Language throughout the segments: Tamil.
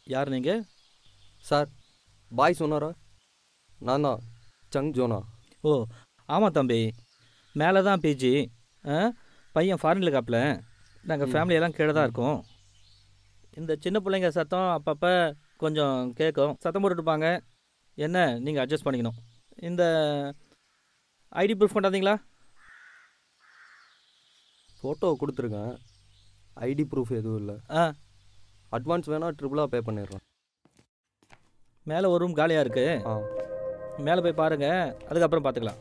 யார் நீங்கள் சார் பாய் சொன்னாரா நான் தான் சங் ஜோனா ஓ ஆமாம் தம்பி மேலே தான் பிஜி ஆ பையன் ஃபாரினில் இருக்காப்புல நாங்கள் ஃபேமிலியெல்லாம் கீழே தான் இருக்கோம் இந்த சின்ன பிள்ளைங்க சத்தம் அப்பப்போ கொஞ்சம் கேட்கும் சத்தம் போட்டுருப்பாங்க என்ன நீங்கள் அட்ஜஸ்ட் பண்ணிக்கணும் இந்த ஐடி ப்ரூஃப் கொண்டாந்தீங்களா ஃபோட்டோ கொடுத்துருக்கேன் ஐடி ப்ரூஃப் எதுவும் இல்லை ஆ அட்வான்ஸ் வேணால் ட்ரிபிளாக பே பண்ணிடுறேன் மேலே ஒரு ரூம் காலியாக இருக்குது ஆ மேலே போய் பாருங்கள் அதுக்கப்புறம் பார்த்துக்கலாம்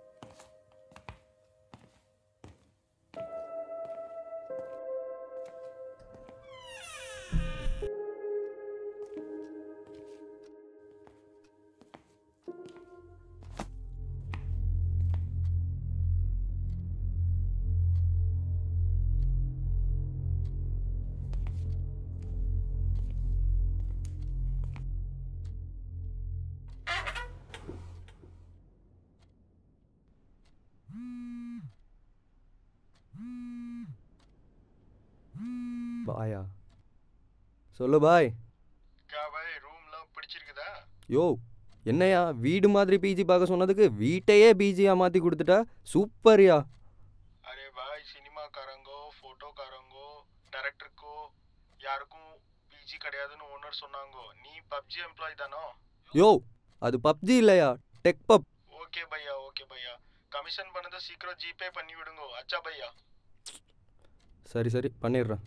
பாயா சொல்லு பாய் क्या भाई ரூம்லாம் பிடிச்சிருக்குதா யோ என்னையா வீடு மாதிரி பிஜி பார்க்க சொன்னதுக்கு வீட்டையே பிஜியாக மாற்றி கொடுத்துட்டா சூப்பர்யா அரே பாய் சினிமாக்காரங்கோ ஃபோட்டோக்காரங்கோ டைரக்டருக்கோ யாருக்கும் பிஜி கிடையாதுன்னு ஓனர் சொன்னாங்கோ நீ பப்ஜி எம்ப்ளாய் தானோ யோ அது பப்ஜி இல்லையா டெக் பப் ஓகே பையா ஓகே பையா கமிஷன் பண்ணதை சீக்கிரம் ஜிபே பண்ணி விடுங்கோ அச்சா பையா சரி சரி பண்ணிடுறேன்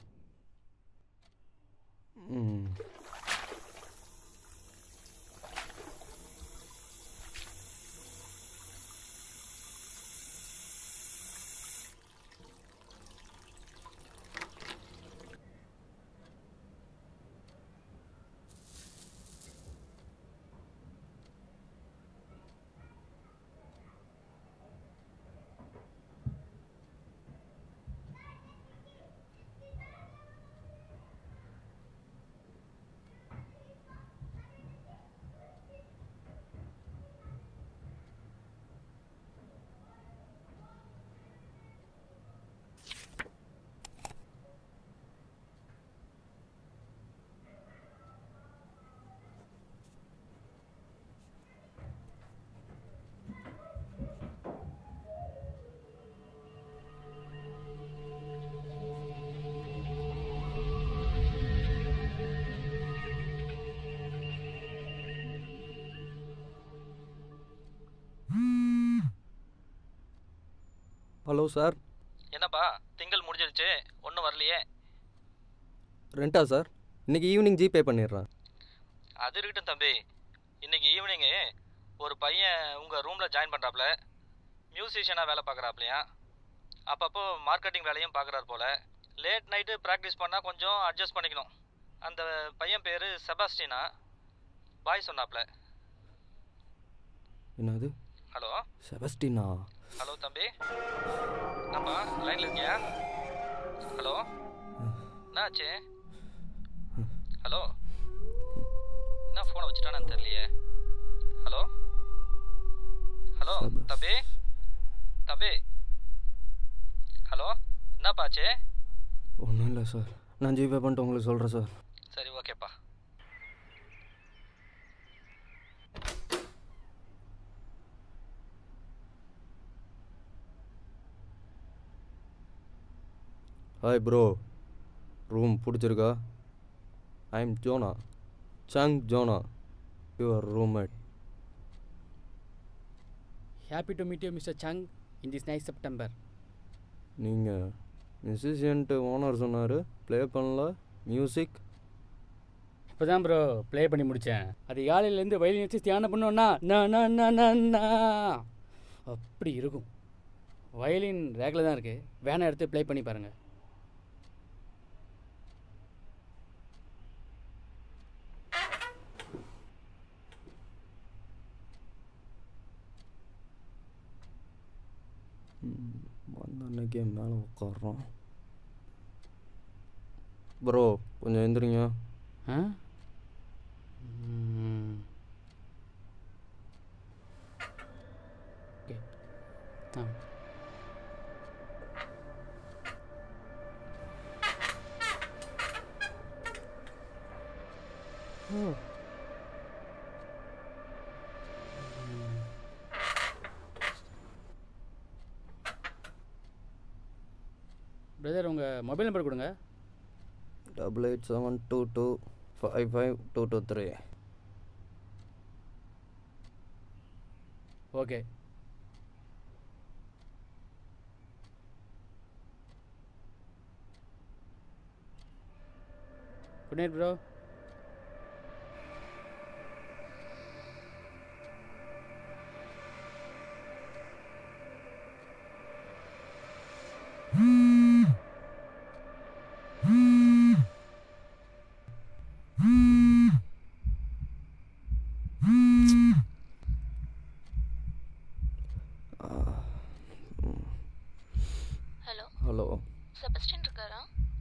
ம் ஹலோ சார் என்னப்பா திங்கள் முடிஞ்சிருச்சு ஒன்றும் வரலையே ரெண்டா சார் இன்னைக்கு ஈவினிங் ஜிபே பண்ணிடுறேன் அது இருக்கட்டும் தம்பி இன்னைக்கு ஈவினிங்கு ஒரு பையன் உங்கள் ரூமில் ஜாயின் பண்ணுறாப்புல மியூசிஷியனாக வேலை பார்க்குறாப்லையா அப்பப்போ மார்க்கெட்டிங் வேலையும் பார்க்குறாரு போல் லேட் நைட்டு ப்ராக்டிஸ் பண்ணால் கொஞ்சம் அட்ஜஸ்ட் பண்ணிக்கணும் அந்த பையன் பேர் செபாஸ்டினா பாய் சொன்னாப்ல என்னது ஹலோ செபஸ்டினா ஹலோ தம்பி நம்ம லைனில் இருக்கியா ஹலோ என்னாச்சு ஹலோ என்ன ஃபோனை வச்சுட்டானு தெரியலையே ஹலோ ஹலோ சபஸ். தம்பி தம்பி ஹலோ என்னப்பாச்சு ஒன்றும் இல்லை சார் நான் ஜிபே பண்ணிட்டு உங்களுக்கு சொல்கிறேன் சார் சரி ஓகேப்பா ஹாய் ப்ரோ ரூம் பிடிச்சிருக்கா I am Jona Sung Jona your roommate Happy to meet you, Mr. Chung, in this nice September. நீங்கள் மியூசிஷியன்ட்டு ஓனர் சொன்னார் ப்ளே பண்ணல மியூசிக் இப்போ தான் ப்ரோ ப்ளே பண்ணி முடித்தேன் அது காலையிலேருந்து வயலின் வச்சு தியானம் பண்ணோன்னா நா நா நா நா நா அப்படி இருக்கும் வயலின் ரேக்கில் தான் இருக்குது வேணா எடுத்து ப்ளே பண்ணி பாருங்கள் வந்த அன்னைக்கே மேலே உட்காடுறோம் ப்ரோ கொஞ்சம் எந்திரிங்க ஆ ம். ஓகே ஆ பிரதர் உங்கள் மொபைல் நம்பர் கொடுங்க double eight seven two two five five two two three okay good night bro hello hello Sebastian இருக்காரா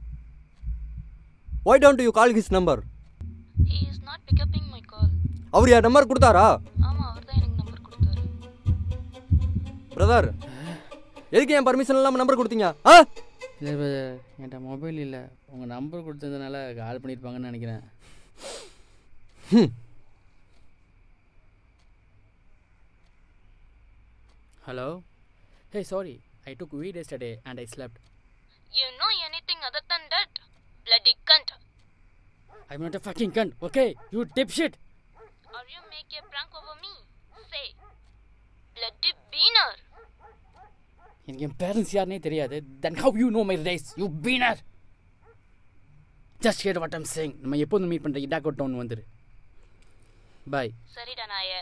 why don't you call his number he is not picking my call அவர் யார் நம்பர் கொடுத்தாரா ஆமாம் அவர் தான் எனக்கு நம்பர் கொடுத்தாரு பிரதர் எதுக்கு என் பர்மிஷன் இல்லாமல் நம்பர் கொடுத்தீங்க ஆ இல்லை பிரதர் என்கிட்ட மொபைல் இல்லை உங்கள் நம்பர் கொடுத்ததுனால கால் பண்ணியிருப்பாங்கன்னு நினைக்கிறேன் ஹம். Hello hey sorry I took weed yesterday and I slept you know anything other than that bloody cunt I not a fucking gun okay you dipshit are you make a prank over me say bloody beaner எனக்கு என் பேரண்ட்ஸ் யாருனே தெரியாது then how you know my race you beaner just hate what I'm saying நம்ம எப்போதும் மீட் பண்ணுற இடாக்கோ டவுன் வந்துரு பாய் சரிடா நாயே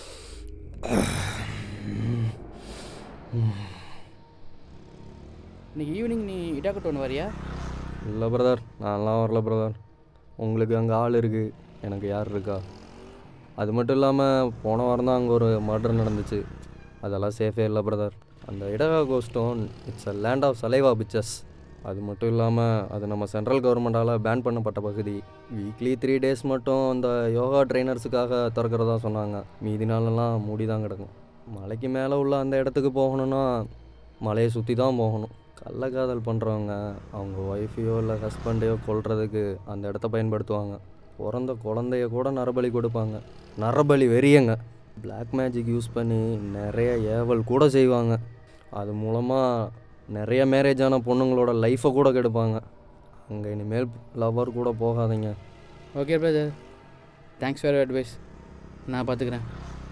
இன்னைக்கு ஈவினிங் நீ இடாக்கோ டவுன் வரியா இல்லை பிரதர் நான்லாம் வரல பிரதர் உங்களுக்கு அங்கே ஆள் இருக்குது எனக்கு யார் இருக்கா அது மட்டும் இல்லாமல் போன வாரம் தான் அங்கே ஒரு மர்டர் நடந்துச்சு அதெல்லாம் சேஃபே இல்லை பிரதர் அந்த இடகா கோஸ்டோன் it's a land of saliva bitches அது மட்டும் இல்லாமல் அது நம்ம சென்ட்ரல் கவர்மெண்டால் பேன் பண்ணப்பட்ட பகுதி வீக்லி த்ரீ டேஸ் மட்டும் அந்த யோகா ட்ரைனர்ஸுக்காக திறக்கிறதா சொன்னாங்க மீதி நாளெல்லாம் மூடி தான் கிடக்கும் மலைக்கு மேலே உள்ள அந்த இடத்துக்கு போகணுன்னா மலையை சுற்றி தான் போகணும் கள்ளக்காதல் பண்ணுறவங்க அவங்க ஒய்ஃபையோ இல்லை ஹஸ்பண்டையோ கொல்றதுக்கு அந்த இடத்த பயன்படுத்துவாங்க பிறந்த குழந்தைய கூட நரபலி கொடுப்பாங்க நரபலி வெறியங்க Black மேஜிக் யூஸ் பண்ணி நிறைய ஏவல் கூட செய்வாங்க அது மூலமாக நிறைய மேரேஜ் ஆன பொண்ணுங்களோட லைஃப்பை கூட கெடுப்பாங்க அங்கே இனிமேல் லவர் கூட போகாதீங்க okay brother thanks for advice நான் பார்த்துக்கிறேன்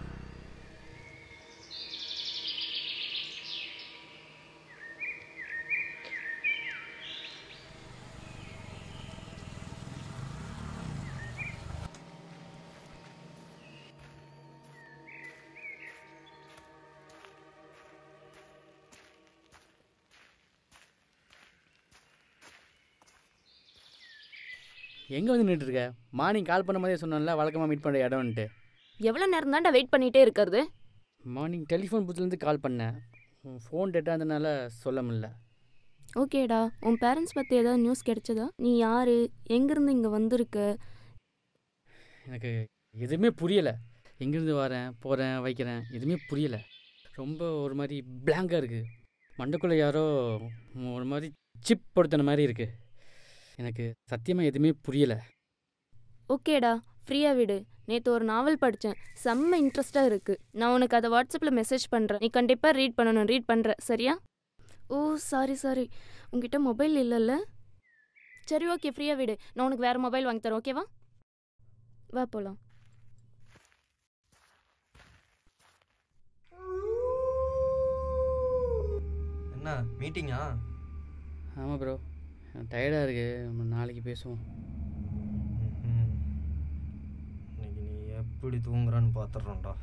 எங்கே வந்து நின்றுட்டு இருக்க மார்னிங் கால் பண்ண மாதிரியே சொன்னேன்ல வழக்கமாக மீட் பண்ணுற இடம்ன்ட்டு எவ்வளோ நேரம் தான்டா வெயிட் பண்ணிட்டே இருக்கிறது மார்னிங் டெலிஃபோன் பூத்துலேருந்து கால் பண்ணேன் ஃபோன் டேட்டாக இருந்தனால சொல்ல முடியல ஓகேடா உன் பேரண்ட்ஸ் பற்றி ஏதாவது நியூஸ் கிடைச்சதா நீ யார் எங்கேருந்து இங்கே வந்திருக்க எனக்கு எதுவுமே புரியலை எங்கேருந்து வரேன் போகிறேன் வைக்கிறேன் எதுவுமே புரியலை ரொம்ப ஒரு மாதிரி பிளாங்காக இருக்குது மண்டைக்குள்ளே யாரோ ஒரு மாதிரி சிப் படுத்தின மாதிரி இருக்குது எனக்கு சத்தியமாக எதுவுமே புரியலை ஓகேடா ஃப்ரீயாக விடு நேற்று ஒரு நாவல் படித்தேன் செம்ம இன்ட்ரெஸ்டாக இருக்குது நான் உனக்கு அதை வாட்ஸ்அப்பில் மெசேஜ் பண்ணுறேன் நீ கண்டிப்பாக ரீட் பண்ணணும் ரீட் பண்ணுற சரியா ஓ சாரி சாரி உங்ககிட்ட மொபைல் இல்லைல்ல சரி ஓகே ஃப்ரீயாக விடு நான் உனக்கு வேறு மொபைல் வாங்கி தரேன் ஓகேவா வா போகலாம் என்ன மீட்டிங்கா ஆமாம் ப்ரோ டயர்டாக இருக்குது நம்ம நாளைக்கு பேசுவோம் இன்னைக்கு நீ எப்படி தூங்குறான்னு பார்த்துட்றோம்டா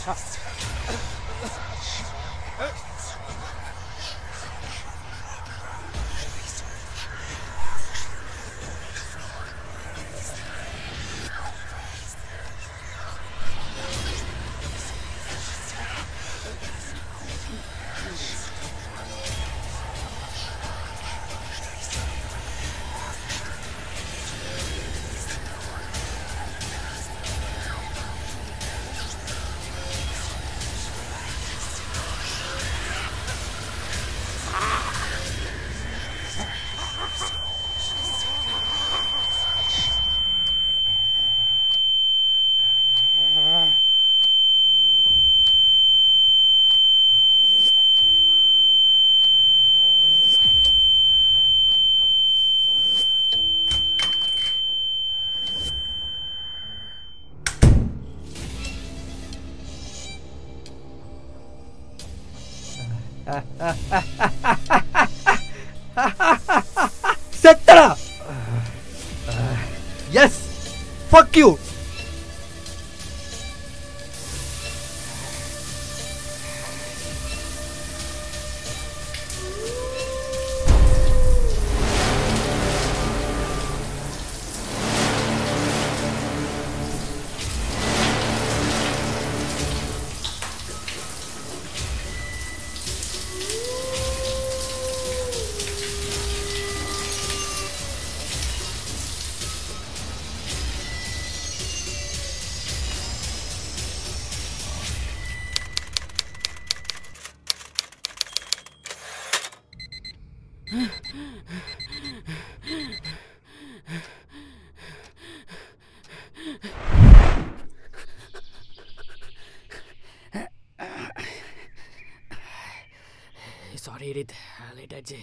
செத்தடா yes fuck you sorry Edith late ஆச்சு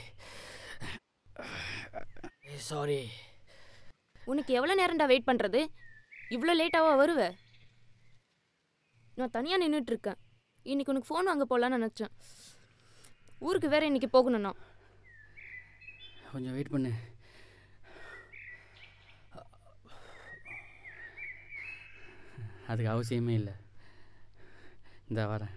சாரி உனக்கு எவ்வளோ நேரம்டா வெயிட் பண்ணுறது இவ்வளோ லேட்டாவா வருவ நான் தனியாக நின்றுட்டு இருக்கேன் இன்னைக்கு உனக்கு ஃபோன் வாங்க போகலான்னு நினச்சேன் ஊருக்கு வேற இன்னைக்கு போகணும் நான் கொஞ்சம் வெயிட் பண்ணு அதுக்கு அவசியமே இல்லை இந்த வரேன்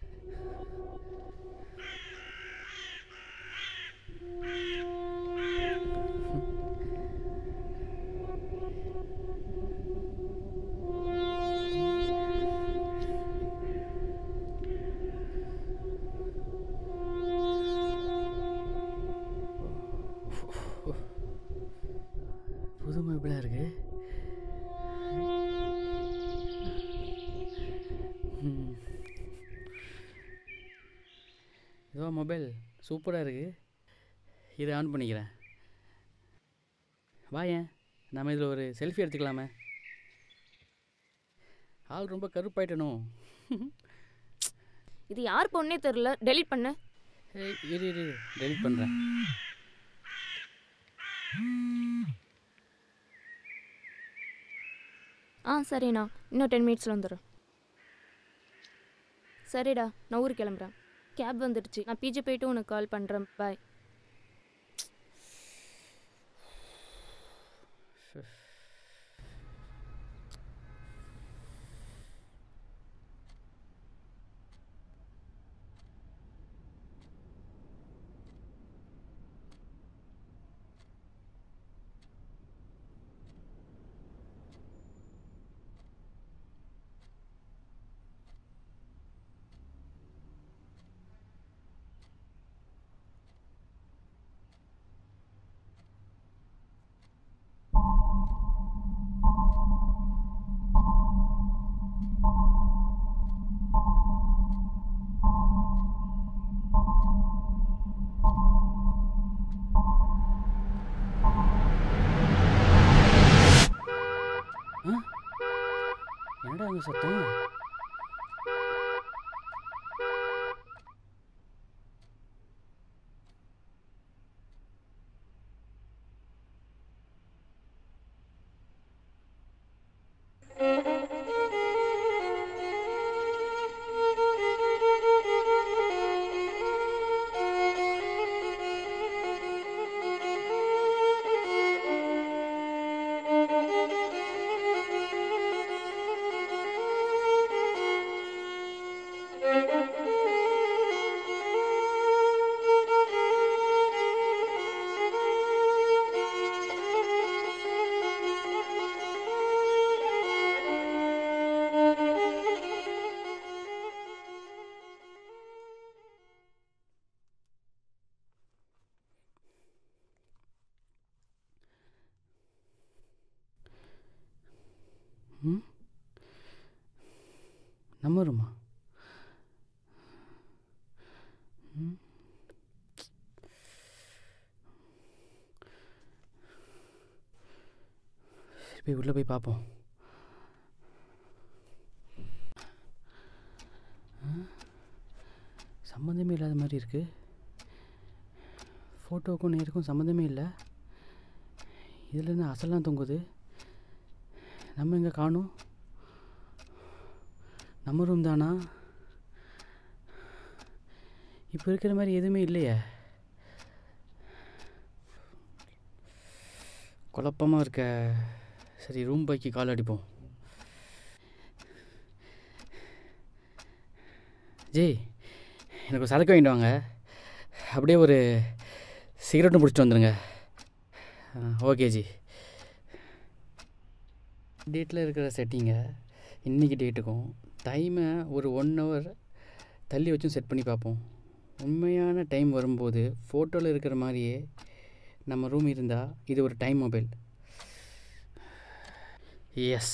புது மொபைலாக இருக்கு ம். இதோ மொபைல் சூப்பராக இருக்கு இதை ஆன் பண்ணிக்கிறேன் வாயேன் நம்ம இதில் ஒரு செல்ஃபி எடுத்துக்கலாமே ஆள் ரொம்ப கருப்பாயிட்டனோ இது யார் பொண்ணே தெரில டெலீட் பண்ண ஏய் இரு இரு டெலிட் பண்ணுறேன் ஆ சரிண்ணா இன்னும் டென் மினிட்ஸில் வந்துடுறேன் சரிடா நான் ஊருக்கு கிளம்புறேன் கேப் வந்துடுச்சு நான் பிஜி போயிட்டு உனக்கு கால் பண்ணுறேன் பாய் என்னடா அங்கே சத்தம் ஆ ம் நம்ம ரூமா ம் சரி போய் உள்ளே போய் பார்ப்போம் ஆ, சம்மந்தமே இல்லாத மாதிரி இருக்கு ஃபோட்டோவுக்கும் நேருக்கும் சம்மந்தமே இல்லை இதில் என்ன அசல்லாம் தொங்குது நம்ம எங்கே காணும் நம்ம ரூம் தானா இப்போ இருக்கிற மாதிரி எதுவுமே இல்லையே குழப்பமாக இருக்க சரி ரூம் பைக்கு கால் அடிப்போம் ஜெய் எனக்கு ஒரு சரக்கு வாங்கிட்டு வாங்க அப்படியே ஒரு சிகரெட்டும் பிடிச்சிட்டு வந்துடுங்க ஓகே ஜி டேட்டில் இருக்கிற செட்டிங்கை இன்றைக்கி டேட்டுக்கும் டைமை ஒரு ஒன் ஹவர் தள்ளி வச்சும் செட் பண்ணி பார்ப்போம் உண்மையான டைம் வரும்போது ஃபோட்டோவில் இருக்கிற மாதிரியே நம்ம ரூம் இருந்தால் இது ஒரு டைம் மொபைல் எஸ்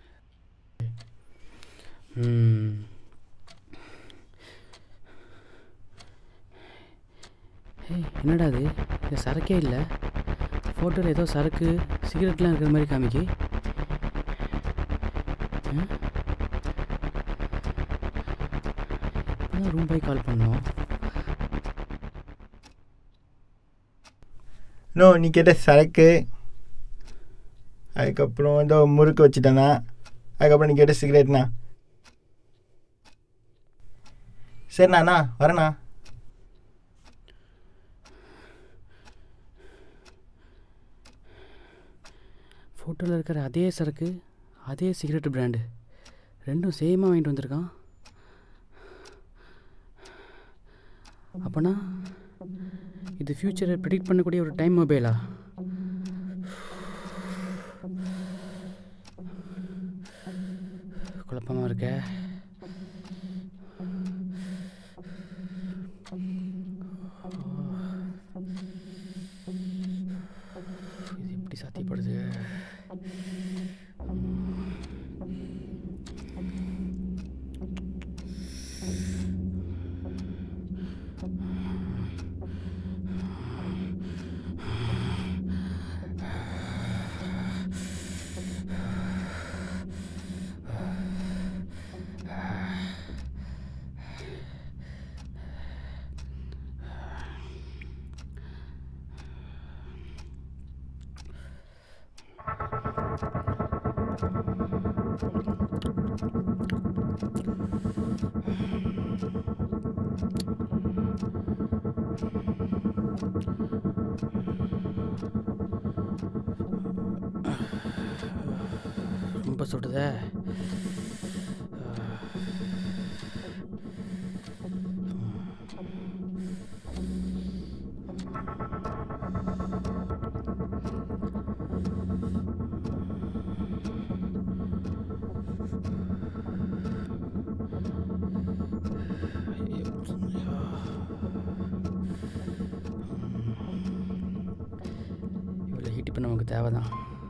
ஏய் என்னடா இது இது சரக்கே இல்லை ஃபோட்டோவில் ஏதோ சரக்கு சிகரெட்லாம் இருக்கிற மாதிரி காமிக்கி இப்போதான் ரூம் போய் கால் பண்ணோம் நோ நீ கேட்ட சரக்கு அதுக்கப்புறம் ஏதோ முறுக்கு வச்சுட்டேண்ணா அதுக்கப்புறம் நீ கேட்ட சிகரெட்ண்ணா சரிண்ணா வரேண்ணா ஃபோட்டோவில் இருக்கிற அதே சரக்கு அதே சிகரெட் பிராண்டு ரெண்டும் சேமாக வாங்கிட்டு வந்திருக்கான் அப்போனா இது ஃப்யூச்சரை ப்ரிடிக்ட் பண்ணக்கூடிய ஒரு டைம் மொபைலா குழப்பமாக இருக்க இது எப்படி சாத்தியப்படுது ரொம்ப சுடுதே இவ்வளோ ஹீட் இப்போ நமக்கு தேவை தான்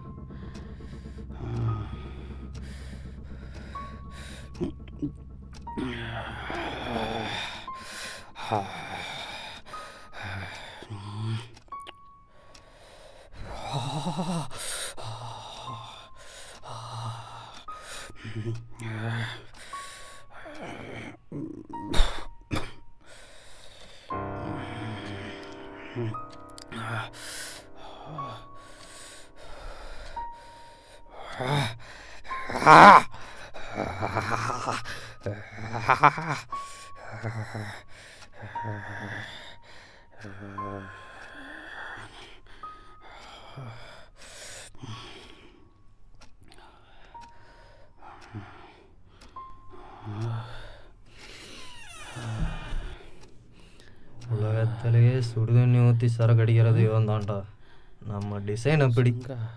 உலகத்திலேயே சுடுதண்ணி ஊற்றி சரக்கு அடிக்கிறது இவன் தான்டா நம்ம டிசைன் அப்படி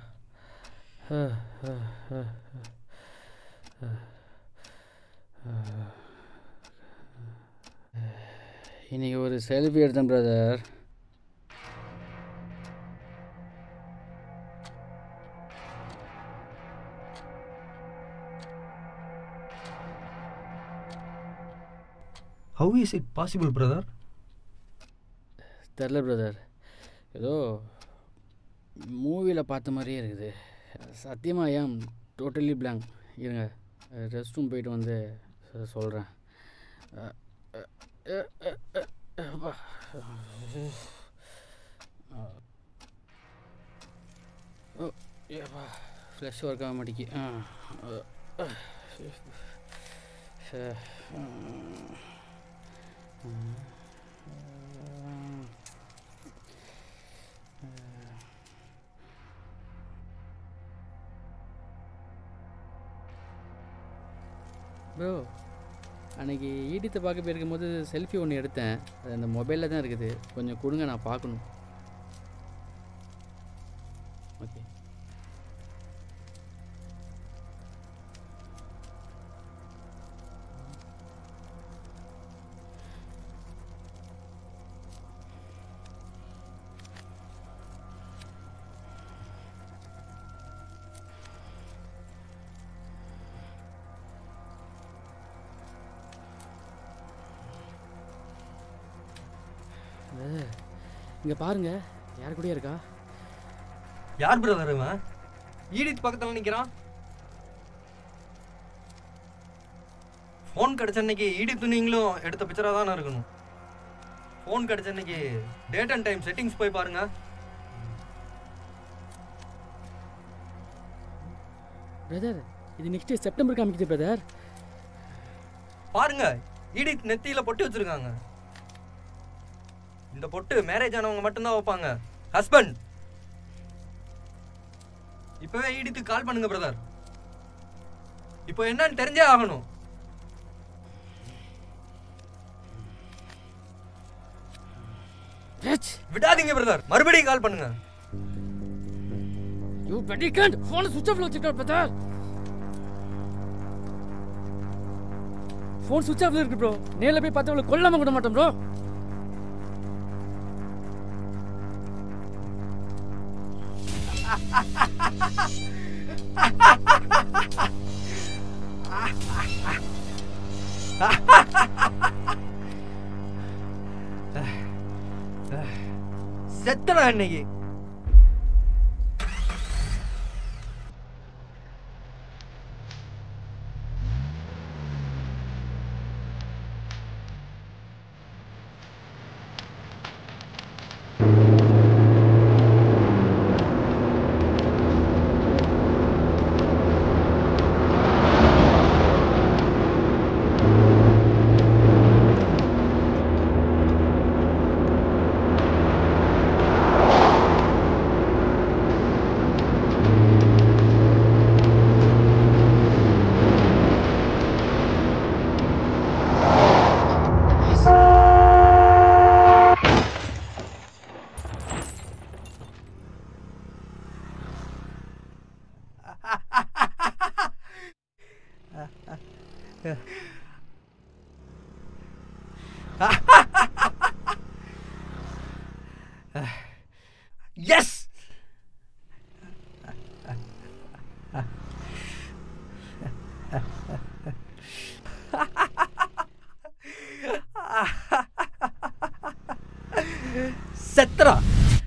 இன்னைக்கு ஒரு செல்ஃபி எடுத்தேன் brother how is it possible brother தெரில பிரதர் ஏதோ மூவியில் பார்த்த மாதிரியே இருக்குது சத்தியமாக ஏன் டோட்டலி blank இருங்க ரெஸ்ட் ரூம் போயிட்டு வந்து சொல்கிறேன் ஃப்ளஷ் ஒர்க் ஆக மாட்டேங்கி ஆ அ, ச, ம். ப்ரோ அன்னைக்கு ஈடித்தை பார்க்க போயிருக்கும்போது செல்ஃபி ஒன்று எடுத்தேன் அது அந்த மொபைலில் தான் இருக்குது கொஞ்சம் கொடுங்க நான் பார்க்கணும் ஓகே இங்கே பாருங்க யார் கூடயே இருக்கா யார் பிரதர் இவன் ஈடித் பக்கத்தில் நிற்கிறான் ஃபோன் கிடைச்ச அன்னைக்கு ஈடித் நீங்களும் எடுத்த பிக்சராக தானே இருக்கணும் ஃபோன் கிடைச்ச அன்னைக்கு டேட் அண்ட் டைம் செட்டிங்ஸ் போய் பாருங்க பிரதர் இது நெக்ஸ்ட் செப்டம்பர் காமிக்குது பிரதர் பாருங்க ஈடித் நெத்தியில பொட்டு வச்சிருக்காங்க இந்த பொட்டு மேரேஜ் ஆனவங்க மட்டும்தான் வைப்பாங்க ஹஸ்பண்ட் இப்பவே ஈடித்துக்கு கால் பண்ணுங்க பிரதர் இப்போ என்னன்னு தெரிஞ்சே ஆகணும் விடாதீங்க பிரதர் மறுபடியும் கால் பண்ணுங்க யூ பெட்டி கண்ட் ஃபோனை சுவிட்ச் ஆஃப்ல வச்சிருக்க பிரதர் ஃபோன் சுவிட்ச் ஆஃப்ல இருக்கு ப்ரோ நேர்ல போய் பார்த்தவங்கள கொல்லாம விட மாட்டோம் ப்ரோ செத்தடா இன்னைக்கு எஸ் செத்துறா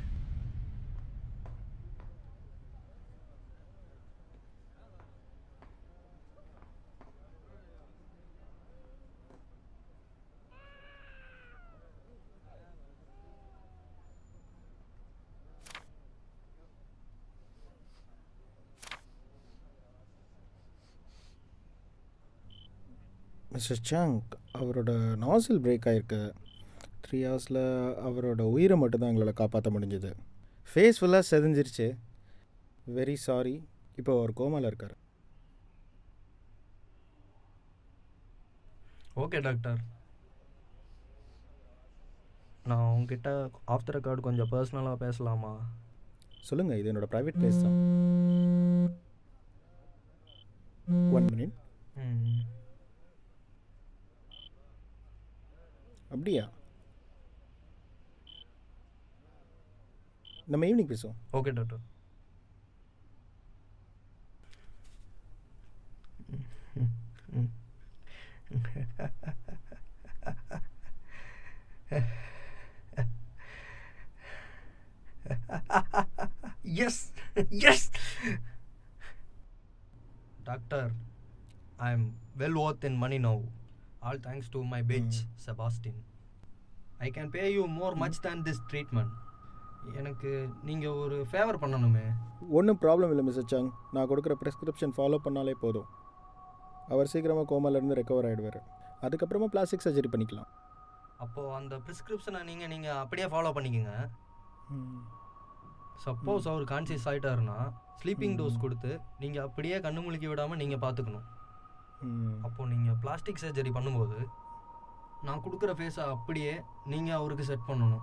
மிஸ்டர் சங்க் அவரோட நாசில் பிரேக் ஆகிருக்கு த்ரீ ஹவர்ஸில் அவரோட உயிரை மட்டும்தான் எங்களால் காப்பாற்ற முடிஞ்சது ஃபேஸ் ஃபுல்லாக செதிஞ்சிருச்சு வெரி சாரி இப்போ அவர் கோமாவில் இருக்கார் ஓகே டாக்டர் நான் உங்ககிட்ட ஆஃப் த ரெக்கார்டு கொஞ்சம் பர்சனலாக பேசலாமா சொல்லுங்கள் இது என்னோட ப்ரைவேட் பிளேஸ் தான் ஒன் மினிட் ம் அப்படியா நம்ம ஈவினிங் பேசுவோம் ஓகே டாக்டர் ம், ம். Yes yes doctor I am well worth in money now all thanks to my bitch sebastian i can pay you more much than this treatment எனக்கு நீங்கள் ஒரு ஃபேவர் பண்ணணுமே ஒன்றும் ப்ராப்ளம் இல்லை மிஸ்டர் சங் நான் கொடுக்குற ப்ரெஸ்கிரிப்ஷன் ஃபாலோ பண்ணாலே போதும் அவர் சீக்கிரமாக கோமாலேருந்து ரெக்கவர் ஆகிடுவார் அதுக்கப்புறமா பிளாஸ்டிக் சர்ஜரி பண்ணிக்கலாம் அப்போது அந்த ப்ரிஸ்கிரிப்ஷனை நீங்கள் நீங்கள் அப்படியே ஃபாலோ பண்ணிக்கோங்க சப்போஸ் அவர் கான்சியஸ் ஆகிட்டாருன்னா ஸ்லீப்பிங் டோஸ் கொடுத்து நீங்கள் அப்படியே கண்ணு முழிக்க விடாமல் நீங்கள் பார்த்துக்கணும் அப்போது நீங்கள் பிளாஸ்டிக் சர்ஜரி பண்ணும்போது நான் கொடுக்குற ஃபேஸை அப்படியே நீங்கள் அவருக்கு செட் பண்ணணும்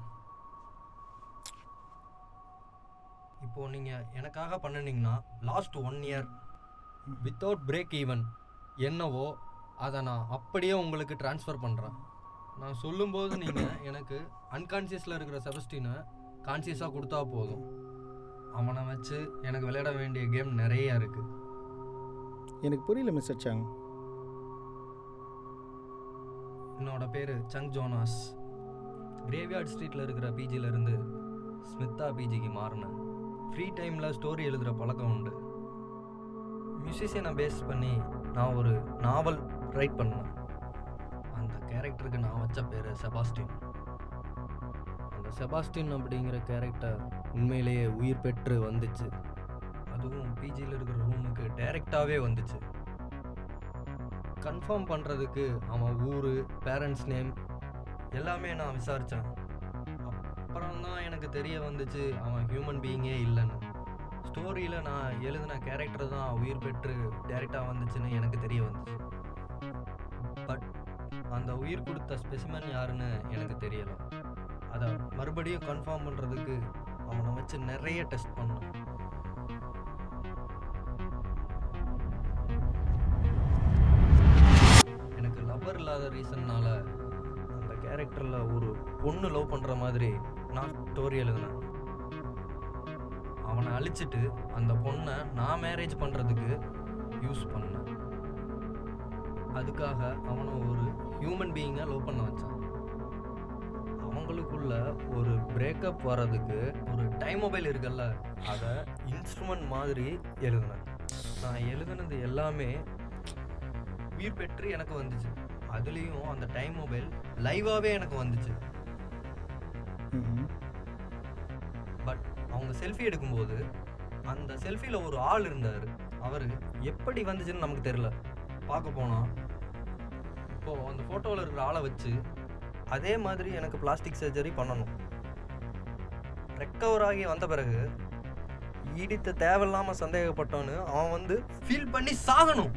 இப்போது நீங்கள் எனக்காக பண்ணினீங்கன்னா last one year without break even என்னவோ அதை நான் அப்படியே உங்களுக்கு ட்ரான்ஸ்ஃபர் பண்ணுறேன் நான் சொல்லும்போது நீங்கள் எனக்கு அன்கான்சியஸில் இருக்கிற செபஸ்டினை கான்சியஸாக கொடுத்தா போதும் அவனை வச்சு எனக்கு விளையாட வேண்டிய கேம் நிறைய இருக்குது எனக்கு புரியல மிஸ்டர் சங் என்னோட பேர் சங் ஜோனாஸ் கிரேவியார்ட் ஸ்ட்ரீட்டில் இருக்கிற பிஜியில் இருந்து ஸ்மித்தா பிஜிக்கு மாறினேன் ஃப்ரீ டைமில் ஸ்டோரி எழுதுகிற பழக்கம் உண்டு மியூசிஷியனை பேஸ் பண்ணி நான் ஒரு நாவல் ரைட் பண்ணேன் அந்த கேரக்டருக்கு நான் வச்ச பேர் செபாஸ்டின் அந்த செபாஸ்டின் அப்படிங்கிற கேரக்டர் உண்மையிலேயே உயிர் பெற்று வந்துச்சு அதுவும் பிஜியில் இருக்கிற ரூமுக்கு டைரெக்டாகவே வந்துச்சு கன்ஃபார்ம் பண்ணுறதுக்கு அவன் ஊர் பேரண்ட்ஸ் நேம் எல்லாமே நான் விசாரித்தேன் அப்புறம் தான் எனக்கு தெரிய வந்துச்சு அவன் ஹியூமன் பீயிங்கே இல்லைன்னு ஸ்டோரியில் நான் எழுதின கேரக்டர் தான் உயிர் பெற்று டேரெக்டாக வந்துச்சுன்னு எனக்கு தெரிய வந்துச்சு பட் அந்த உயிர் கொடுத்த ஸ்பெசிமன் யாருன்னு எனக்கு தெரியலை அதை மறுபடியும் கன்ஃபார்ம் பண்ணுறதுக்கு அவனை வச்சு நிறைய டெஸ்ட் பண்ணேன் எனக்கு லவ்வர் இல்லாத ரீசன்னால அந்த கேரக்டரில் ஒரு பொண்ணு லவ் பண்ணுற மாதிரி நான் ஸ்டோரி எழுதினேன் அவனை அழிச்சிட்டு அந்த பொண்ணை நான் மேரேஜ் பண்ணுறதுக்கு யூஸ் பண்ணேன் அதுக்காக அவனை ஒரு ஹியூமன் பீயிங்கை லவ் பண்ண வச்சான் அவங்களுக்குள்ள ஒரு பிரேக்கப் வர்றதுக்கு ஒரு டைம் மொபைல் இருக்குல்ல அதை இன்ஸ்ட்ருமெண்ட் மாதிரி எழுதினேன் நான் எழுதுனது எல்லாமே உயிர் பெற்று எனக்கு வந்துச்சு அதுலேயும் அந்த டைம் மொபைல் லைவாகவே எனக்கு வந்துச்சு பட் அவங்க செல்ஃபி எடுக்கும்போது அந்த செல்ஃபியில் ஒரு ஆள் இருந்தார் அவர் எப்படி வந்துச்சுன்னு நமக்கு தெரில பார்க்க போனோம் இப்போது அந்த ஃபோட்டோவில் இருக்கிற ஆளை வச்சு அதே மாதிரி எனக்கு பிளாஸ்டிக் சர்ஜரி பண்ணணும் ரெக்கவர் ஆகி வந்த பிறகு ஈடித்த தேவையில்லாமல் சந்தேகப்பட்டவனு அவன் வந்து ஃபீல் பண்ணி சாகணும்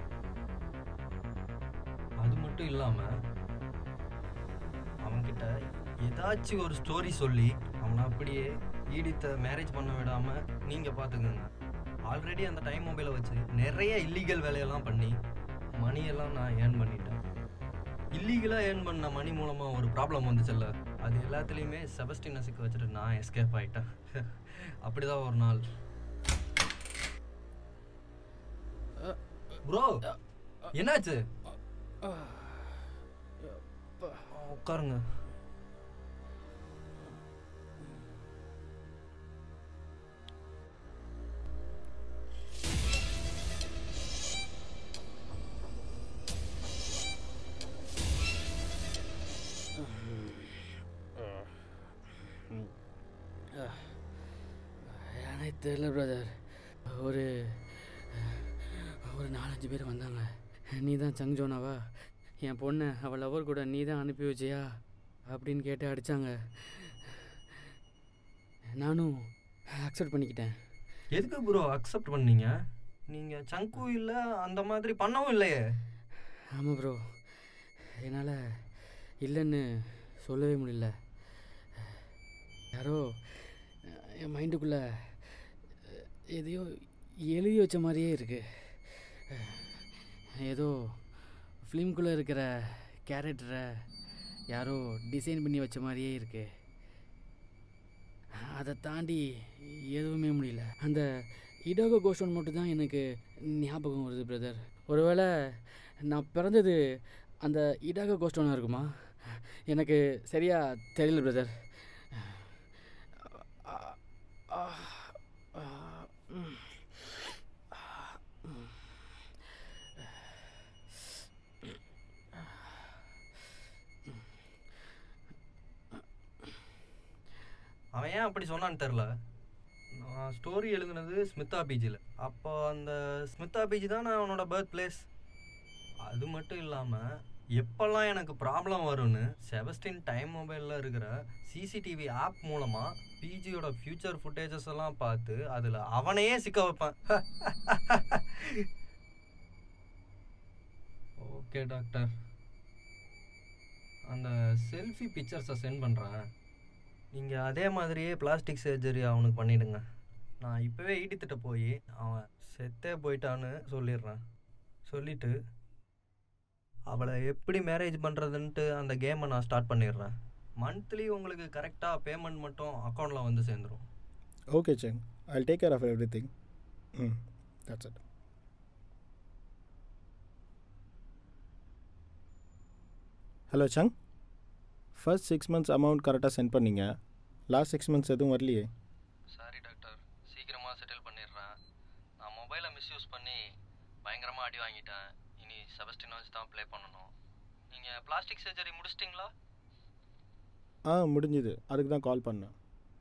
அது மட்டும் இல்லாமல் அவன்கிட்ட ஏதாச்சும் ஒரு ஸ்டோரி சொல்லி அவனை அப்படியே ஈடித்த மேரேஜ் பண்ண விடாமல் நீங்கள் பார்த்துக்கோங்க ஆல்ரெடி அந்த டைம் மொபைலை வச்சு நிறைய இல்லீகல் வேலையெல்லாம் பண்ணி மணியெல்லாம் நான் ஏர்ன் பண்ணிட்டேன் இல்லீகலாக ஏர்ன் பண்ண மணி மூலமாக ஒரு ப்ராப்ளம் வந்துச்சுல்ல அது எல்லாத்துலேயுமே செபஸ்டினை சிக்க வச்சுட்டு நான் எஸ்கேப் ஆகிட்டேன் அப்படிதான் ஒரு நாள் ப்ரோ என்னாச்சு உட்காருங்க எனக்கு தெரியல பிரதர் ஒரு ஒரு நாலஞ்சு பேர் வந்தாங்க நீ தான் சங்ஜோனாவா என் பொண்ணை அவள் லவர் கூட நீ தான் அனுப்பி வச்சியா அப்படின்னு கேட்டு அடித்தாங்க நானும் அக்செப்ட் பண்ணிக்கிட்டேன் எதுக்கு ப்ரோ அக்செப்ட் பண்ணீங்க நீங்கள் சங்கு இல்லை அந்த மாதிரி பண்ணவும் இல்லையே ஆமாம் ப்ரோ என்னால் இல்லைன்னு சொல்லவே முடியல யாரோ என் மைண்டுக்குள்ளே எதையோ எழுதி வச்ச மாதிரியே இருக்குது ஏதோ ஃபிலிம்குள்ளே இருக்கிற கேரக்டரை யாரோ டிசைன் பண்ணி வச்ச மாதிரியே இருக்குது அதை தாண்டி எதுவுமே முடியல அந்த இடோகோ கோஷன் மட்டும் தான் எனக்கு ஞாபகம் வருது பிரதர் ஒருவேளை நான் பிறந்தது அந்த இடாகோ கோஸ்டோனாக இருக்குமா எனக்கு சரியா தெரியல பிரதர் அவன் ஏன் அப்படி சொன்னான்னு தெரில நான் ஸ்டோரி எழுதுனது ஸ்மிதா பீச்சில் அப்போ அந்த ஸ்மிதா பீச் தான் நான் அவனோட பர்த் பிளேஸ் அது மட்டும் இல்லாமல் எப்போல்லாம் எனக்கு ப்ராப்ளம் வரும்னு செபஸ்டின் டைம் மொபைலில் இருக்கிற சிசிடிவி ஆப் மூலமாக பிஜியோட ஃப்யூச்சர் ஃபுட்டேஜஸ் எல்லாம் பார்த்து அதில் அவனையே சிக்க வைப்பேன் ஓகே டாக்டர் அந்த செல்ஃபி பிக்சர்ஸை சென்ட் பண்ணுறேன் நீங்கள் அதே மாதிரியே பிளாஸ்டிக் சர்ஜரி அவனுக்கு பண்ணிடுங்க நான் இப்போவே ஈடித்திட்ட போய் அவன் செத்தே போயிட்டான்னு சொல்லிடுறேன் சொல்லிவிட்டு அவளை எப்படி மேரேஜ் பண்ணுறதுன்ட்டு அந்த கேமை நான் ஸ்டார்ட் பண்ணிடுறேன் மந்த்லி உங்களுக்கு கரெக்டாக பேமெண்ட் மட்டும் அக்கௌண்ட்டில் வந்து சேர்ந்துடும் okay Sung I take care of everything ம் that's it hello Sung first six months amount கரெக்டாக சென்ட் பண்ணீங்க லாஸ்ட் சிக்ஸ் மந்த்ஸ் எதுவும் வரலையே சாரி டாக்டர் சீக்கிரமாக செட்டில் பண்ணிடுறேன் நான் மொபைலை மிஸ்யூஸ் பண்ணி பயங்கரமாக அடி வாங்கிட்டேன் இனி செபஸ்டின் வச்சு தான் ப்ளே பண்ணணும் நீங்கள் பிளாஸ்டிக் சர்ஜரி முடிச்சிட்டிங்களா ஆ முடிஞ்சுது அதுக்கு தான் கால் பண்ணேன்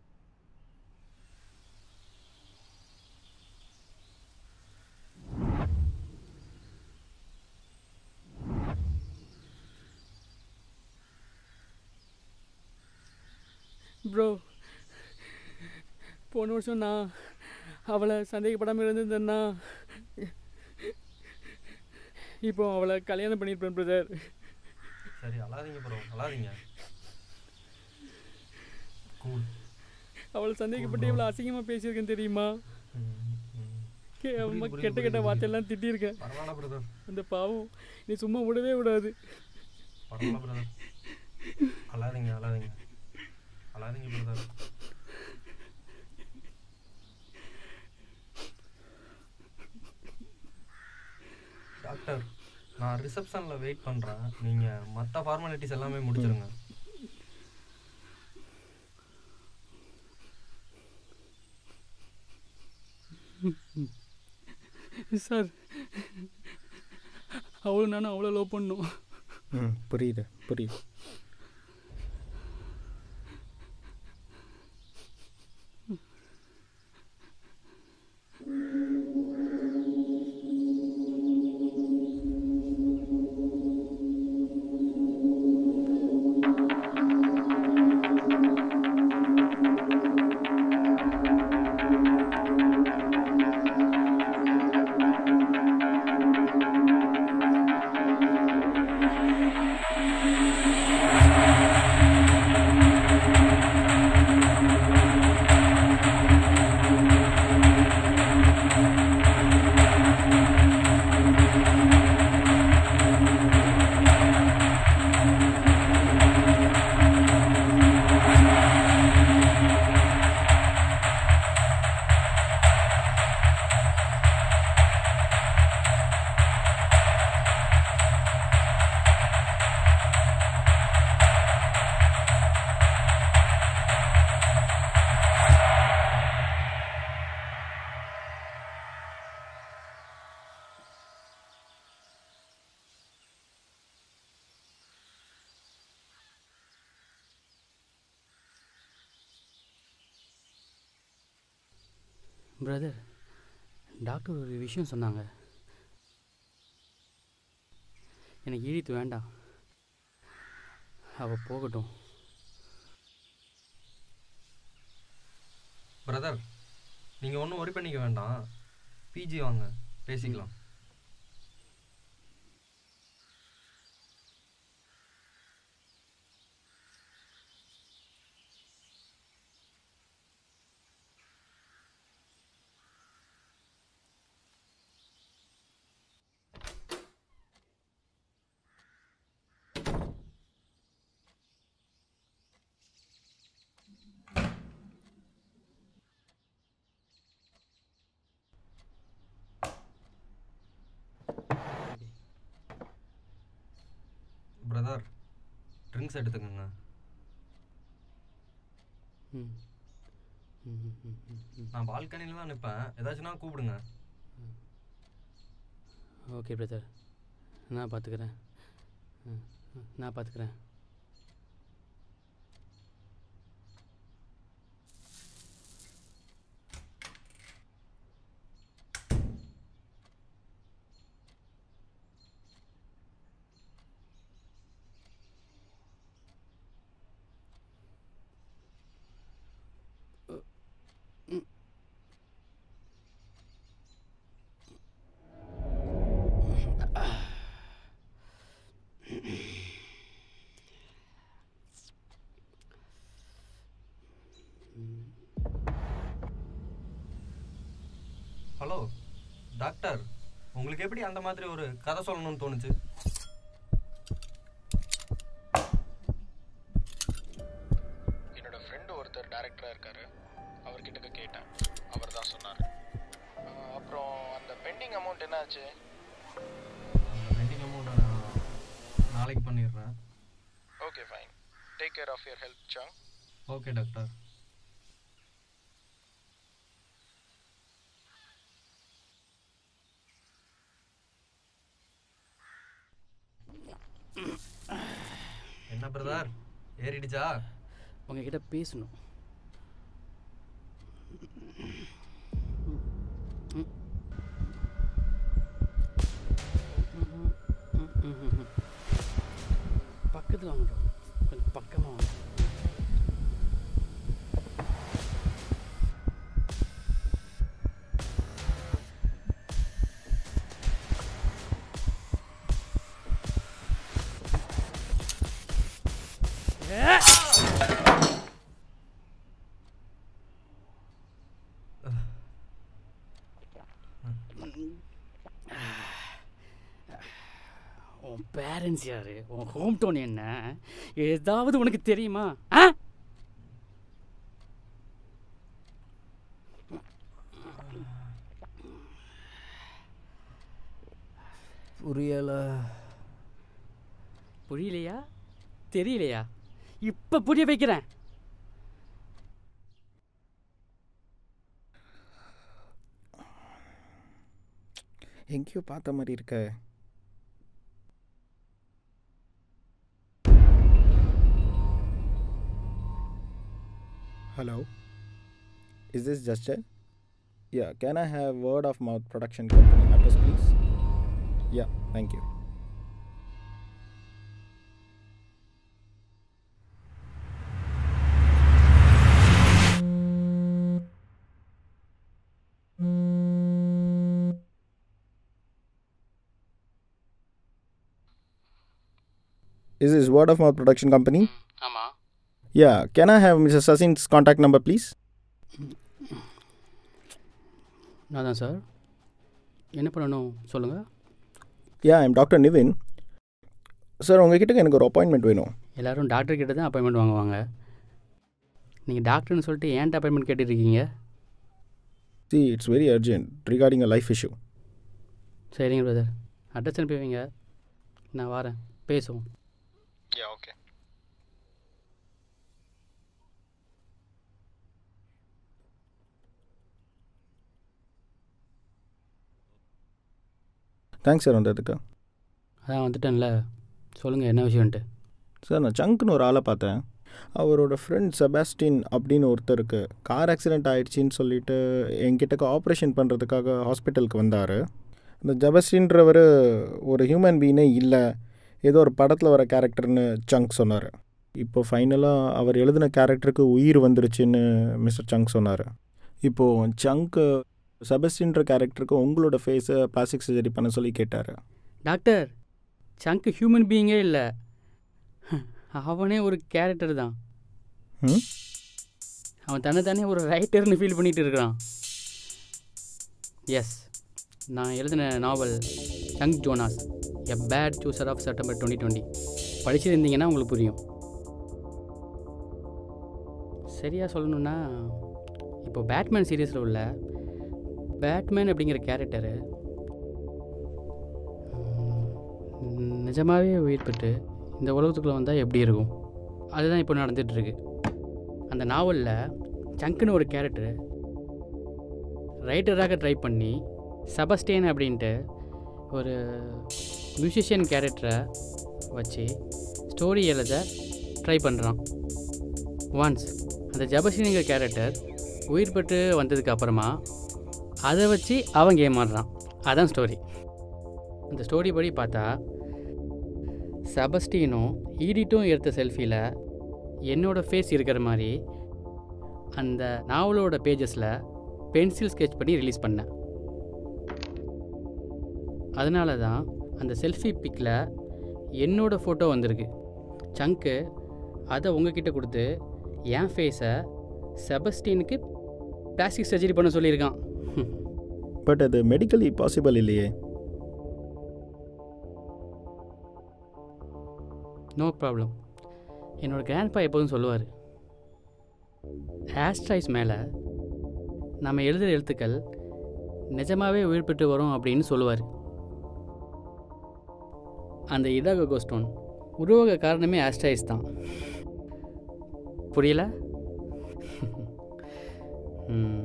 ப்ரோ போன வருஷம் நான் அவளை சந்தேகப்படாமல் இருந்திருந்தேன்னா இப்போ அவளை கல்யாணம் பண்ணியிருப்பேன் பிரதர் சரி அழாதீங்க ப்ரோ அழாதீங்க கூல் அவளை சந்தேகப்பட்டு இவ்வளோ அசிங்கமாக பேசியிருக்கேன் தெரியுமா கே அம்மா புரியுது, கெட்ட கெட்ட புரியுது. வார்த்தையெல்லாம் திட்டியிருக்கேன் பரவாயில்ல பிரதர் அந்த பாவம் நீ சும்மா விடவே விடாது பரவாயில்ல பிரதர் அழாதீங்க அழாதீங்க அழாதீங்க பிரதர் டாக்டர் நான் ரிசப்ஷனில் வெயிட் பண்ணுறேன் நீங்கள் மற்ற ஃபார்மாலிட்டிஸ் எல்லாமே முடிச்சிருங்க சார் அவ்வளோ நானும் அவ்வளோ லவ் பண்ணோம் ம் புரியுது புரியுது பிரதர் டாக்டர் ஒரு விஷயம் சொன்னாங்க எனக்கு ஈழித்து வேண்டாம் அவள் போகட்டும் பிரதர் நீங்கள் ஒன்றும் ஒரி பண்ணிக்க வேண்டாம் பிஜி வாங்க பேசிக்கலாம் ட்ரிங்க்ஸ் எடுத்துக்கோங்க ம் ம், ம், ம், ம், ம். நான் பால்கனியில் தான் நிற்பேன் ஏதாச்சும்னா கூப்பிடுங்க ஓகே பிரதர் நான் பார்த்துக்கிறேன் ம், ம், நான் பார்த்துக்கிறேன் ஹலோ டாக்டர் உங்களுக்கு எப்படி அந்த மாதிரி ஒரு கதை சொல்லணும்னு தோணுச்சு என்னோட ஃப்ரெண்டு ஒருத்தர் டேரக்டராக இருக்காரு அவர்கிட்ட கேட்டேன் அவர் தான் சொன்னார் அப்புறம் அந்த பெண்டிங் அமௌண்ட் என்னாச்சு பெண்டிங் அமௌண்ட்டை நான் நாளைக்கு பண்ணிடுறேன் okay fine take care of your health Sung okay doctor என்ன பிரதர் ஏறிடுச்சா உங்ககிட்ட பேசணும் பக்கத்தில் வாங்க bro. கொஞ்சம் பக்கமாக வாங்க உன் பேரண்ட்ஸ் யாரு உன் ஹோம் டவுன் என்ன ஏதாவது உனக்கு தெரியுமா ஆ புரியலை புரியலையா தெரியலையா இப்போ புரிய வைக்கிறேன் எங்கேயோ பார்த்த மாதிரி இருக்க Hello. Is this Justin? Yeah, can I have word of mouth production company address please? Yeah, thank you. Is this word of mouth production company? ஆமாம் Yeah, can I have Mr. Sasin's contact number please? நான் தான் சார் என்ன பண்ணணும் சொல்லுங்கள் Yeah, I'm Dr. Nivin. Sir உங்ககிட்ட எனக்கு ஒரு அப்பாயின்மெண்ட் வேணும் எல்லாரும் டாக்டர் கிட்ட தான் அப்பாயின்மெண்ட் வாங்குவாங்க நீங்கள் டாக்டர்னு சொல்லிட்டு ஏன்ட்ட அப்பாயின்மெண்ட் கேட்டுருக்கீங்க see it's very urgent regarding a life issue சரிங்க பிரதர் அட்ரஸ் அனுப்பி வைங்க நான் வரேன் பேசுவோம் யா ஓகே தேங்க்ஸ் சார் வந்ததுக்கு அதான் வந்துட்டேன்ல சொல்லுங்கள் என்ன விஷயம்ன்ட்டு சார் நான் சங்க்னு ஒரு ஆளை பார்த்தேன் அவரோட ஃப்ரெண்ட் செபாஸ்டின் அப்படின்னு ஒருத்தருக்கு கார் ஆக்சிடெண்ட் ஆயிடுச்சின்னு சொல்லிட்டு என்கிட்டக்கு ஆப்ரேஷன் பண்ணுறதுக்காக ஹாஸ்பிட்டலுக்கு வந்தார் அந்த ஜெபஸ்டின்றவர் ஒரு ஹியூமன் பீனே இல்லை ஏதோ ஒரு படத்தில் வர கேரக்டர்னு சங்க் சொன்னார் இப்போ ஃபைனலாக அவர் எழுதின கேரக்டருக்கு உயிர் வந்துருச்சுன்னு மிஸ்டர் சங்க் சொன்னார் இப்போது சங்க்கு செபஸ்டின்ற கேரக்டருக்கு உங்களோட ஃபேஸை பிளாஸ்டிக் சர்ஜரி பண்ண சொல்லி கேட்டார் டாக்டர் சங்க் ஹியூமன் பீயிங்கே இல்லை அவனே ஒரு கேரக்டர் தான் ம் அவன் தன்னைத்தானே ஒரு ரைட்டர்னு ஃபீல் பண்ணிட்டு இருக்கிறான் எஸ் நான் எழுதின novel Sung Jonas a bad சூசர் ஆஃப் செப்டம்பர் டுவெண்ட்டி டுவெண்ட்டி படிச்சிருந்தீங்கன்னா உங்களுக்கு புரியும் சரியாக சொல்லணுன்னா இப்போ பேட்மேன் சீரீஸில் உள்ள பேட்மேன் அப்படிங்கிற கேரக்டரு நிஜமாகவே உயிர் பெற்று இந்த உலகத்துக்குள்ளே வந்தால் எப்படி இருக்கும் அதுதான் இப்போ நடந்துகிட்ருக்கு அந்த நாவலில் சங்குன்னு ஒரு கேரக்டர் ரைட்டராக ட்ரை பண்ணி செபஸ்டியன் அப்படின்ட்டு ஒரு மியூசிஷியன் கேரக்டரை வச்சு ஸ்டோரி எழுத ட்ரை பண்ணுறான் ஒன்ஸ் அந்த ஜபஸ்டினுங்கிற கேரக்டர் உயிர் பெற்று வந்ததுக்கு அப்புறமா அதை வச்சு அவன் கேம் ஆடுறான் அதான் ஸ்டோரி அந்த ஸ்டோரி படி பார்த்தா செபஸ்டினும் ஈடிட்டும் எடுத்த செல்ஃபியில் என்னோடய ஃபேஸ் இருக்கிற மாதிரி அந்த நாவலோட பேஜஸில் பென்சில் ஸ்கெட்ச் பண்ணி ரிலீஸ் பண்ணேன் அதனால தான் அந்த செல்ஃபி பிக்கில் என்னோட ஃபோட்டோ வந்திருக்கு சங்க்கு அதை உங்ககிட்ட கொடுத்து என் ஃபேஸை செபஸ்டினுக்கு பிளாஸ்டிக் சர்ஜரி பண்ண சொல்லியிருக்கான் பட் அது மெடிக்கலி பாசிபிள் இல்லையே நோ ப்ராப்ளம் என்னோட கிராண்ட்பா எப்போதும் சொல்லுவார் ஆஸ்ட்ராய்ஸ் மேலே நம்ம எழுதுகிற எழுத்துக்கள் நிஜமாகவே உயிர் பெற்று வரும் அப்படின்னு சொல்லுவார் அந்த இடாகோ கோஸ்டோன் உருவாக காரணமே ஆஸ்ட்ராய்ஸ் தான் புரியல ம்.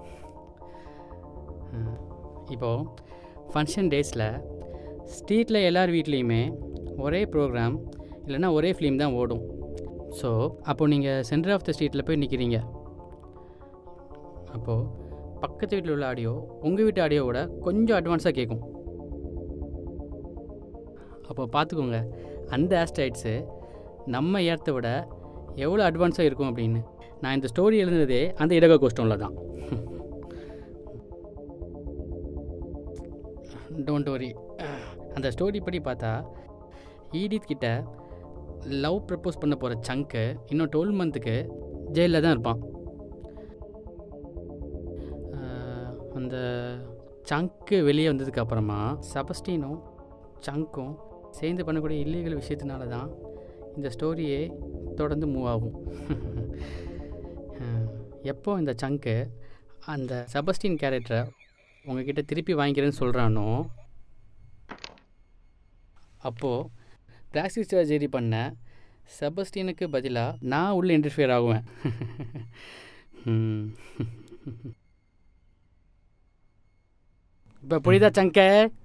ம். இப்போ ஃபங்க்ஷன் டேஸில் ஸ்ட்ரீட்டில் எல்லார் வீட்லேயுமே ஒரே ப்ரோக்ராம் இல்லைன்னா ஒரே ஃபிலிம் தான் ஓடும் ஸோ அப்போது நீங்கள் சென்டர் ஆஃப் த ஸ்ட்ரீட்டில் போய் நிற்கிறீங்க அப்போது பக்கத்து வீட்டில் உள்ள ஆடியோ உங்கள் வீட்டு ஆடியோவோட கொஞ்சம் அட்வான்ஸாக கேட்கும் அப்போ பார்த்துக்கோங்க அந்த ஆஸ்ட்ராய்ட்ஸு நம்ம ஏர்த்தை விட எவ்வளோ அட்வான்ஸாக இருக்கும் அப்படின்னு நான் இந்த ஸ்டோரி எழுதுனதே அந்த இடக கோஸ்டோனில் தான் டோன்ட் வரி அந்த ஸ்டோரி படி பார்த்தா ஈடித் கிட்ட லவ் ப்ரப்போஸ் பண்ண போகிற சங்க்கு இன்னும் டுவெல் மந்த்துக்கு ஜெயிலில் தான் இருப்பான் ஆஹ், அந்த சங்க்கு வெளியே வந்ததுக்கு அப்புறமா செபஸ்டினும் சங்க்கும் சேர்ந்து பண்ணக்கூடிய இல்லீகல் விஷயத்தினால தான் இந்த ஸ்டோரியே தொடர்ந்து மூவ் ஆகும் ஆஹ், எப்போ இந்த சங்க்கு அந்த செபஸ்டின் கேரக்டரை உங்ககிட்ட திருப்பி வாங்கிக்கிறேன்னு சொல்கிறானோ அப்போது பிளாஸ்டிக் சர்ஜரி பண்ண செபஸ்டினுக்கு பதிலாக நான் உள்ள இன்டர்ஃபியர் ஆகுவேன் இப்போ புரியுதா சங்க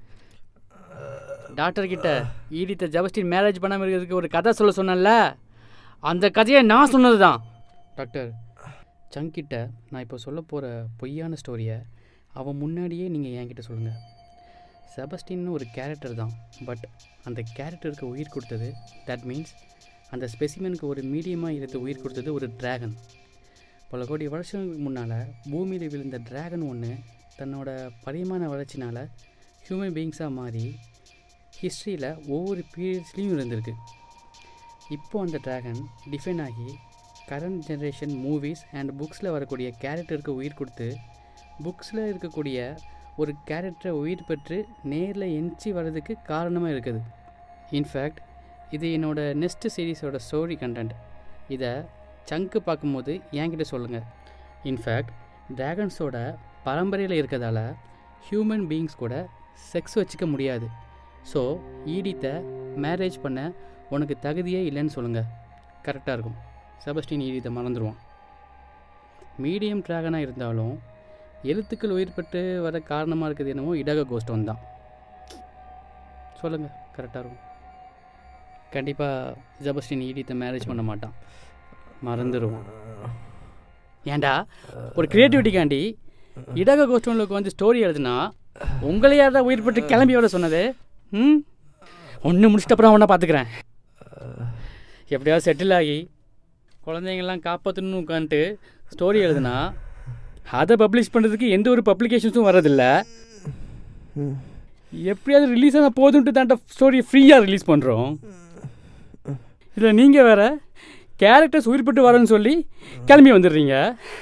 டாக்டர் கிட்ட ஈடித்த ஜபஸ்டின் மேரேஜ் பண்ணாமல் இருக்கிறதுக்கு ஒரு கதை சொல்ல சொன்னேன்ல அந்த கதையை நான் சொன்னது தான் டாக்டர் சங்கிட்ட நான் இப்போ சொல்ல போகிற பொய்யான ஸ்டோரியை அவன் முன்னாடியே நீங்கள் என்கிட்ட சொல்லுங்கள் செபஸ்டின்னு ஒரு கேரக்டர் தான் பட் அந்த கேரக்டருக்கு உயிர் கொடுத்தது தட் மீன்ஸ் அந்த ஸ்பெசிமனுக்கு ஒரு மீடியமாக இருந்து உயிர் கொடுத்தது ஒரு டிராகன் பல கோடி வருஷங்களுக்கு முன்னால் பூமியில் விழுந்த டிராகன் ஒன்று தன்னோட பரிமாண வளர்ச்சினால் ஹியூமன் பீயிங்ஸாக மாறி ஹிஸ்ட்ரியில் ஒவ்வொரு பீரியட்ஸ்லேயும் இருந்திருக்கு இப்போ அந்த டிராகன் டிஃபைன் ஆகி கரண்ட் ஜென்ரேஷன் மூவிஸ் அண்ட் புக்ஸில் வரக்கூடிய கேரக்டருக்கு உயிர் கொடுத்து புக்ஸில் இருக்கக்கூடிய ஒரு கேரக்டரை உயிர் பெற்று நேரில் எஞ்சி வர்றதுக்கு காரணமாக இருக்குது இன்ஃபேக்ட் இது என்னோட நெக்ஸ்ட் சீரீஸோட ஸ்டோரி கண்டென்ட் இதை சங்கு பார்க்கும்போது என்கிட்ட சொல்லுங்கள் இன்ஃபேக்ட் டிராகன்ஸோட பரம்பரையில் இருக்கிறதால ஹியூமன் பீயிங்ஸ் கூட செக்ஸ் வச்சுக்க முடியாது ஸோ ஈடித்தை மேரேஜ் பண்ண உனக்கு தகுதியே இல்லைன்னு சொல்லுங்கள் கரெக்டாக இருக்கும் செபஸ்டின் ஈடித்தை மறந்துடுவான் மீடியம் ட்ராகனாக இருந்தாலும் எழுத்துக்கள் உயிர் பெற்று வர காரணமாக இருக்குது என்னமோ இடக கோஸ்டம் தான் சொல்லுங்கள் கரெக்டாக இருக்கும் கண்டிப்பாக ஜபஸ்டின் ஈடித்தை மேரேஜ் பண்ண மாட்டான் மறந்துடுவான் ஏன்டா ஒரு கிரியேட்டிவிட்டிக்காண்டி இடக கோஸ்டோனுக்கு வந்து ஸ்டோரி எழுதுனா உங்களை யாரா உயிர் பெற்று கிளம்பி வர சொன்னது ம் ஒன்று முடிச்சிட்ட அப்புறம் அவனை பார்த்துக்கிறேன் எப்படியாவது செட்டில் ஆகி குழந்தைங்கள்லாம் காப்பாற்றணும்னு உட்காந்துட்டு ஸ்டோரி எழுதுனா அதை பப்ளிஷ் பண்ணுறதுக்கு எந்த ஒரு பப்ளிகேஷன்ஸும் வரதில்ல எப்படியாவது ரிலீஸ் ஆன போதுன்ட்டு தாண்ட ஸ்டோரியை ஃப்ரீயாக ரிலீஸ் பண்ணுறோம் இதில் நீங்கள் வேற கேரக்டர்ஸ் உயிர்பட்டு வரேன்னு சொல்லி கிளம்பி வந்துடுறீங்க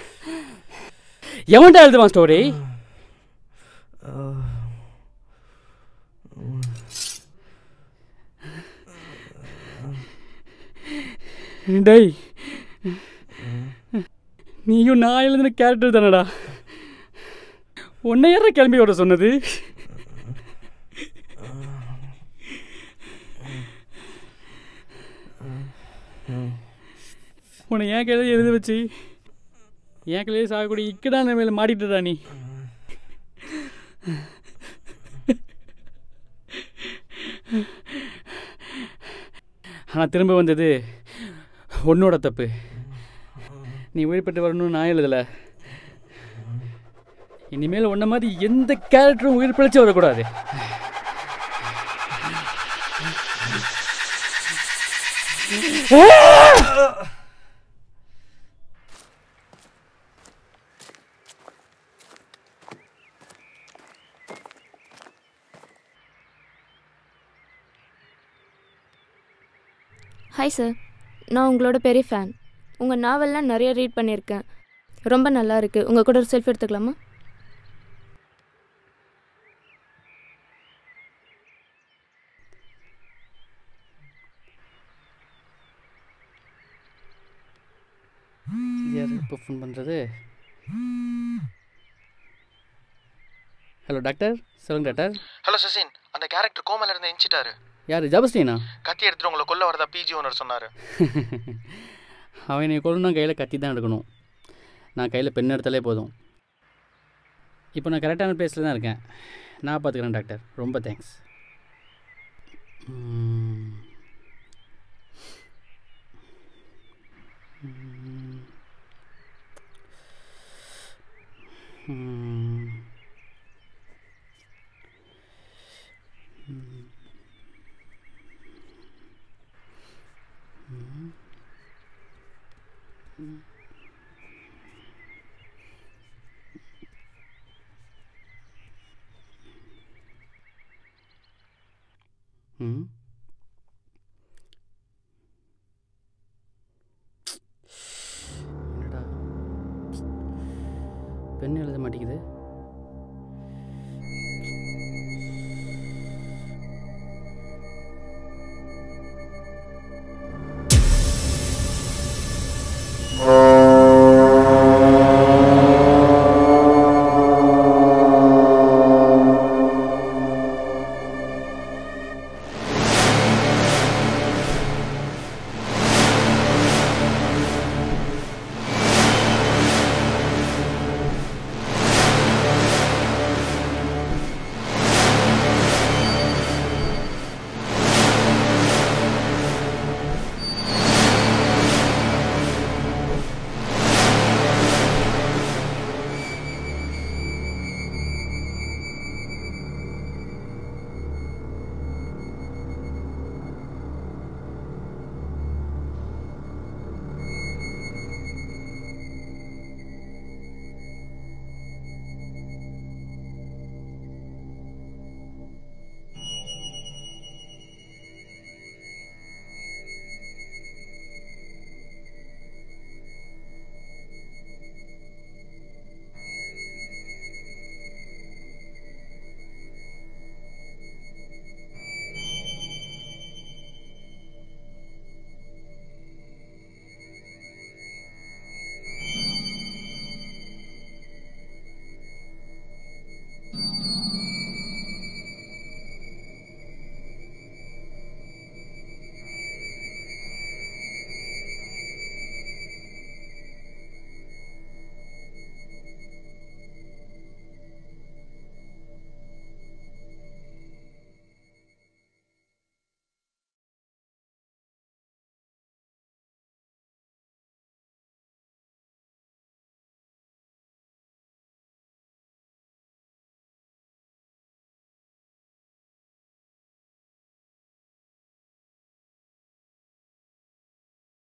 எவன்டா எழுதுவான் ஸ்டோரி டேய் நீயும் நான் எழுதின கேரக்டர் தானடா உன்னை யாரா கிளம்பி வர சொன்னது உன்னை என் கையில எழுத வச்சு என் கையிலே சாகக்கூடிய இக்கடா மேலே மாட்டிட்டுடா நீ ஆனால் திரும்ப வந்தது உன்னோட தப்பு நீ உயிர்பட்டு வரணும்னு நான் எழுதலை இனிமேல் உன்ன மாதிரி எந்த கேரக்டரும் உயிர் பிழைச்சி வரக்கூடாது ஹாய் சார் நான் உங்களோட பெரிய ஃபேன் உங்கள் நாவல்லாம் நிறைய ரீட் பண்ணியிருக்கேன் ரொம்ப நல்லா இருக்கு உங்கள் கூட ஒரு செல்ஃபி எடுத்துக்கலாமா யார் இப்போ ஃபோன் பண்ணுறது ஹலோ டாக்டர் சொல்லுங்க டாக்டர் ஹலோ சசின் அந்த கேரக்டர் கோமல இருந்து எஞ்சிட்டாரு யார் ஜபஸ்டீனா கத்தி எடுத்துட்டு உங்களை கொல்ல வரதா பிஜி ஓனர் சொன்னாரு அவன் என்னை கொள்ளணும் கையில் கத்தி தான் எடுக்கணும் நான் கையில் பெண் எடுத்தாலே போதும் இப்போ நான் கரெக்டான பிளேஸில் தான் இருக்கேன் நான் பார்த்துக்கிறேன் டாக்டர் ரொம்ப தேங்க்ஸ் ம்